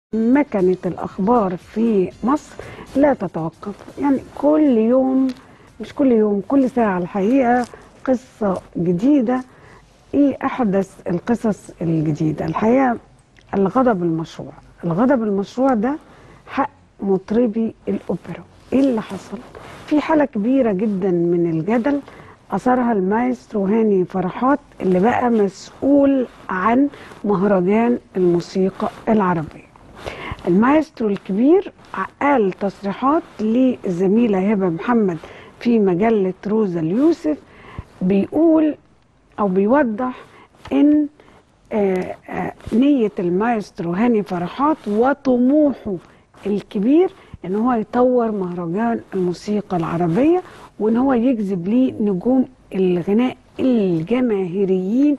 مكنة الأخبار في مصر لا تتوقف يعني كل يوم مش كل يوم كل ساعة الحقيقة قصة جديدة إيه أحدث القصص الجديدة الحقيقة الغضب المشروع الغضب المشروع ده حق مطربي الأوبرا إيه اللي حصل؟ في حالة كبيرة جدا من الجدل أثرها المايسترو هاني فرحات اللي بقى مسؤول عن مهرجان الموسيقى العربية المايسترو الكبير قال تصريحات للزميلة هبة محمد في مجلة روزا اليوسف بيقول أو بيوضح إن آه، آه، نية المايسترو هاني فرحات وطموحه الكبير ان هو يطور مهرجان الموسيقى العربية وان هو يجذب ليه نجوم الغناء الجماهيريين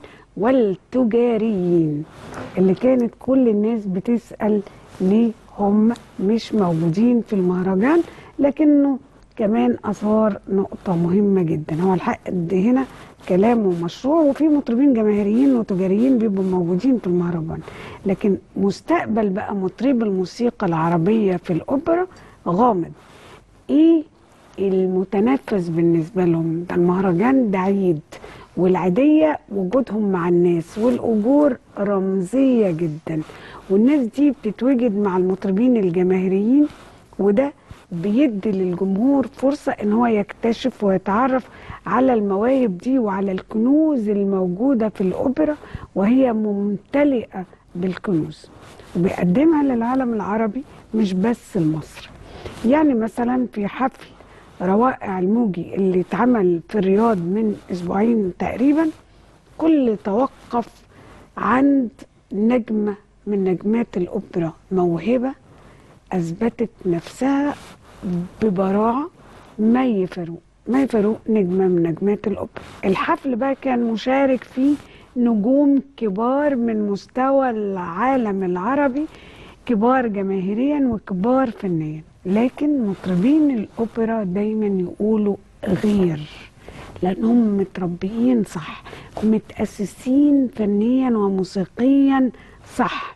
والتجاريين اللي كانت كل الناس بتسأل ليه هم مش موجودين في المهرجان لكنه كمان أثار نقطة مهمة جدا هو الحق هنا كلامه مشروع وفي مطربين جماهيريين وتجاريين بيبقوا موجودين في المهرجان لكن مستقبل بقى مطرب الموسيقى العربية في الأوبرا غامض إيه المتنفس بالنسبة لهم ده المهرجان ده عيد والعيدية وجودهم مع الناس والأجور رمزية جدا والناس دي بتتواجد مع المطربين الجماهيريين وده بيدي للجمهور فرصة ان هو يكتشف ويتعرف على المواهب دي وعلى الكنوز الموجودة في الأوبرا وهي ممتلئة بالكنوز وبيقدمها للعالم العربي مش بس لمصر يعني مثلا في حفل روائع الموجي اللي اتعمل في الرياض من اسبوعين تقريبا كل توقف عند نجمة من نجمات الأوبرا موهبة أثبتت نفسها ببراعة مي فاروق مي فاروق نجمة من نجمات الأوبرا الحفل بقى كان مشارك فيه نجوم كبار من مستوى العالم العربي كبار جماهيريا وكبار فنيا لكن مطربين الأوبرا دايما يقولوا غير لأنهم متربيين صح متأسسين فنيا وموسيقيا صح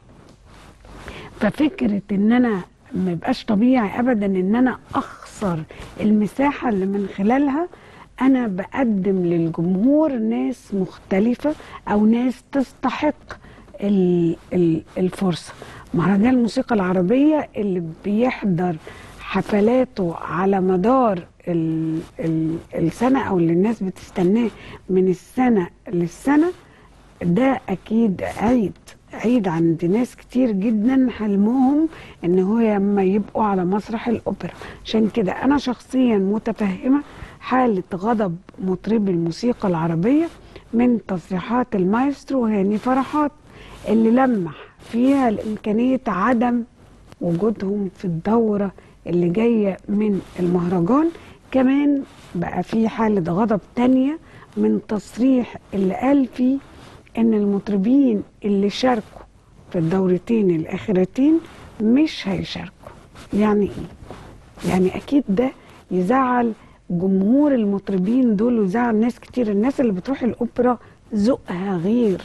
ففكرة ان انا ما يبقاش طبيعي ابدا ان انا اخسر المساحة اللي من خلالها انا بقدم للجمهور ناس مختلفة او ناس تستحق ال- ال- الفرصة مهرجان الموسيقى العربية اللي بيحضر حفلاته على مدار ال ال السنة او اللي الناس بتستناه من السنة للسنة ده اكيد عيد عيد عند ناس كتير جدا حلمهم ان هو لما يبقوا على مسرح الاوبرا عشان كده انا شخصيا متفهمه حاله غضب مطربي الموسيقى العربيه من تصريحات المايسترو هاني فرحات اللي لمح فيها لامكانيه عدم وجودهم في الدوره اللي جايه من المهرجان كمان بقى في حاله غضب تانية من تصريح اللي قال فيه ان المطربين اللي شاركوا في الدورتين الاخرتين مش هيشاركوا يعني ايه يعني اكيد ده يزعل جمهور المطربين دول ويزعل ناس كتير الناس اللي بتروح الاوبرا ذوقها غير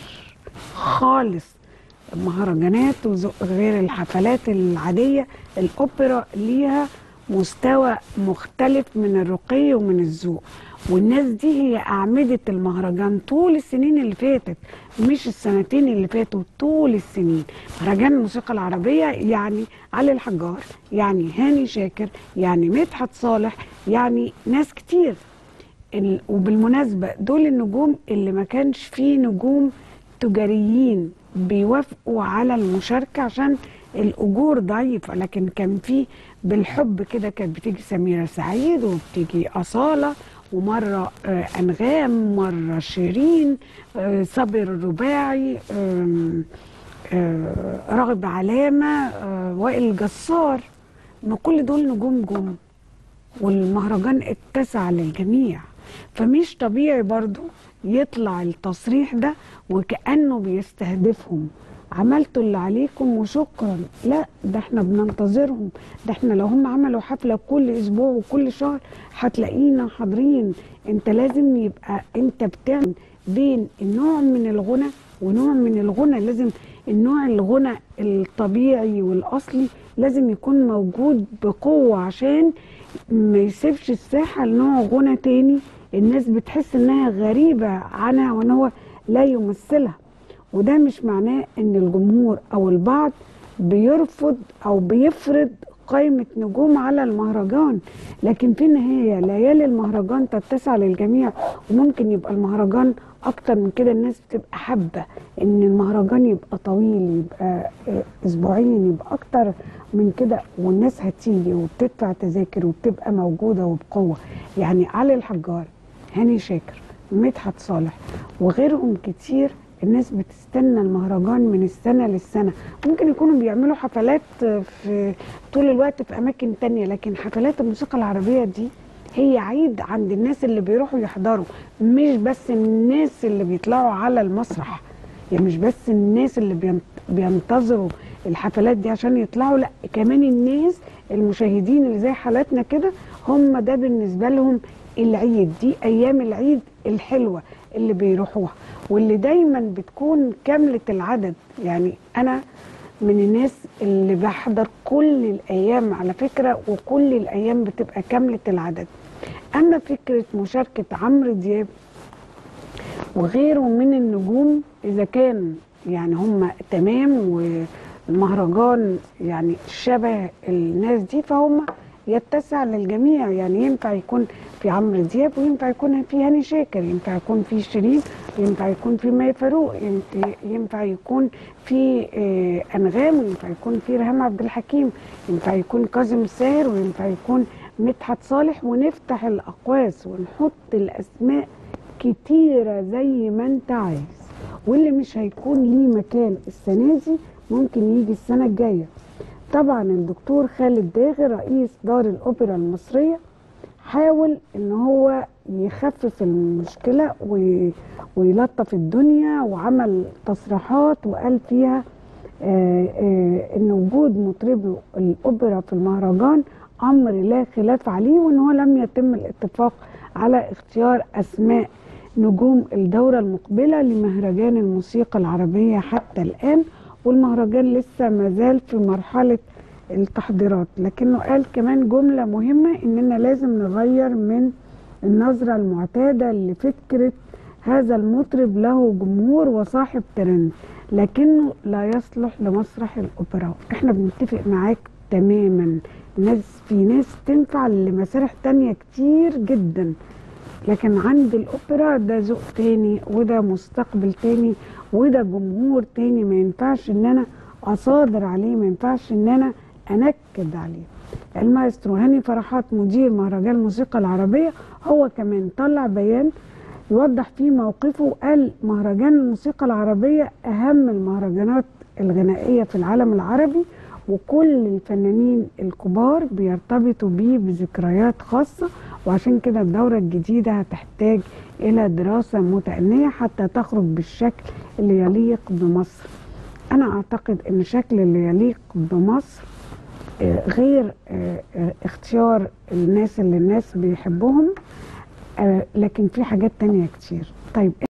خالص المهرجانات وذوق غير الحفلات العاديه الاوبرا ليها مستوى مختلف من الرقي ومن الذوق والناس دي هي أعمدة المهرجان طول السنين اللي فاتت مش السنتين اللي فاتوا طول السنين مهرجان الموسيقى العربية يعني علي الحجار يعني هاني شاكر يعني مدحت صالح يعني ناس كتير ال- وبالمناسبة دول النجوم اللي ما كانش فيه نجوم تجاريين بيوافقوا على المشاركة عشان الأجور ضعيفة لكن كان في بالحب كده كانت بتيجي سميرة سعيد وبتيجي أصالة ومرة آه، أنغام مرة شيرين آه، صابر الرباعي آم، آه، راغب علامة آه، وائل جسار ما كل دول نجوم جم والمهرجان اتسع للجميع فمش طبيعي برضو يطلع التصريح ده وكأنه بيستهدفهم عملتوا اللي عليكم وشكرا لا ده احنا بننتظرهم ده احنا لو هم عملوا حفلة كل اسبوع وكل شهر هتلاقينا حاضرين انت لازم يبقى انت بتعمل بين النوع من الغنى ونوع من الغنى لازم النوع الغنى الطبيعي والاصلي لازم يكون موجود بقوه عشان ما يسيبش الساحه لنوع غنى تاني الناس بتحس انها غريبه عنها وان هو لا يمثلها وده مش معناه ان الجمهور او البعض بيرفض او بيفرض قائمة نجوم على المهرجان لكن في النهاية ليالي المهرجان تتسع للجميع وممكن يبقى المهرجان أكتر من كده الناس بتبقى حابة إن المهرجان يبقى طويل يبقى آه، أسبوعين يبقى أكتر من كده والناس هتيجي وبتدفع تذاكر وبتبقى موجودة وبقوة يعني علي الحجار هاني شاكر مدحت صالح وغيرهم كتير الناس بتستنى المهرجان من السنة للسنة ممكن يكونوا بيعملوا حفلات في طول الوقت في أماكن تانية لكن حفلات الموسيقى العربية دي هي عيد عند الناس اللي بيروحوا يحضروا مش بس الناس اللي بيطلعوا على المسرح يعني مش بس الناس اللي بين- بينتظروا الحفلات دي عشان يطلعوا لا كمان الناس المشاهدين اللي زي حالاتنا كده هم ده بالنسبة لهم العيد دي أيام العيد الحلوة اللي بيروحوها واللي دايما بتكون كاملة العدد يعني أنا من الناس اللي بحضر كل الأيام على فكرة وكل الأيام بتبقى كاملة العدد أما فكرة مشاركة عمرو دياب وغيره من النجوم اذا كان يعني هم تمام والمهرجان يعني شبه الناس دي فهم يتسع للجميع يعني ينفع يكون في عمرو دياب وينفع يكون في هاني شاكر ينفع يكون في شيرين ينفع يكون في مي فاروق ينفع- ينفع يكون في آه، انغام وينفع يكون في ريهام عبد الحكيم ينفع يكون كاظم الساهر وينفع يكون مدحت صالح ونفتح الاقواس ونحط الاسماء كتيرة زي ما انت عايز واللي مش هيكون ليه مكان السنة دي ممكن يجي السنة الجاية طبعا الدكتور خالد داغي رئيس دار الأوبرا المصرية حاول ان هو يخفف المشكلة وي- ويلطف الدنيا وعمل تصريحات وقال فيها آه، آه، ان وجود مطربي الاوبرا في المهرجان امر لا خلاف عليه وان هو لم يتم الاتفاق على اختيار اسماء نجوم الدورة المقبلة لمهرجان الموسيقى العربية حتى الآن والمهرجان لسه مازال في مرحلة التحضيرات لكنه قال كمان جملة مهمة إننا لازم نغير من النظرة المعتادة لفكرة هذا المطرب له جمهور وصاحب ترند لكنه لا يصلح لمسرح الأوبرا احنا بنتفق معاك تماما ناس في ناس تنفع لمسارح تانية كتير جدا لكن عند الأوبرا ده ذوق تاني وده مستقبل تاني وده جمهور تاني ما ينفعش ان انا اصادر عليه ما ينفعش ان انا انكد عليه المايسترو هاني فرحات مدير مهرجان الموسيقى العربية هو كمان طلع بيان يوضح فيه موقفه وقال مهرجان الموسيقى العربية أهم المهرجانات الغنائية في العالم العربي وكل الفنانين الكبار بيرتبطوا بيه بذكريات خاصة وعشان كده الدورة الجديدة هتحتاج إلى دراسة متأنية حتى تخرج بالشكل اللي يليق بمصر أنا أعتقد أن الشكل اللي يليق بمصر آه، غير آه، آه، اختيار الناس اللي الناس بيحبوهم آه، لكن في حاجات تانية كتير طيب